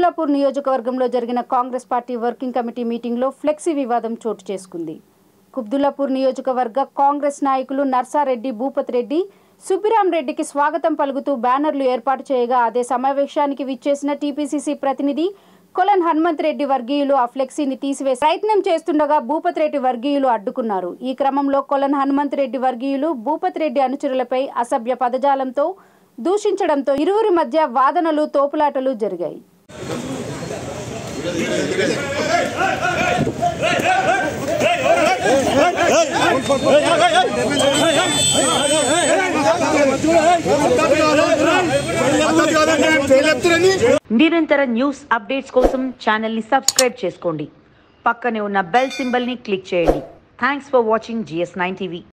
కుబ్దులాపూర్ నియోజకవర్గంలో జరిగిన Congress party working committee మీటింగ్లో ఫ్లెక్సీ వివాదం చోటు చేసుకుంది కుబ్దులాపూర్ నియోజకవర్గ కాంగ్రెస్ నాయకులు నర్సారెడ్డి భూపత్ రెడ్డి సుబ్బిరాం రెడ్డికి స్వాగతం పలుకుతూ బ్యానర్లు ఏర్పాటు చేయగా అదే సమావేశానికి విచ్చేసిన టీపీసీసీ ప్రతినిధి కొలన్ హనుమంత్ రెడ్డి వర్గీయులు ఆ ఫ్లెక్సీని తీసివేసి ప్రయత్నం చేస్తుండగా భూపత్ రెడ్డి వర్గీయులు అడ్డుకున్నారు ఈ క్రమంలో కొలన్ హనుమంత్ రెడ్డి వర్గీయులు భూపత్ రెడ్డి అనుచరులపై అసభ్య పదజాలంతో దూషించడంతో ఇరువురి మధ్య వాదనలు తోపులాటలు జరిగాయి నిరంతర న్యూస్ అప్డేట్స్ కోసం ఛానల్ని సబ్స్క్రైబ్ చేసుకోండి పక్కనే ఉన్న బెల్ సింబల్ని క్లిక్ చేయండి thanks for watching GS nine TV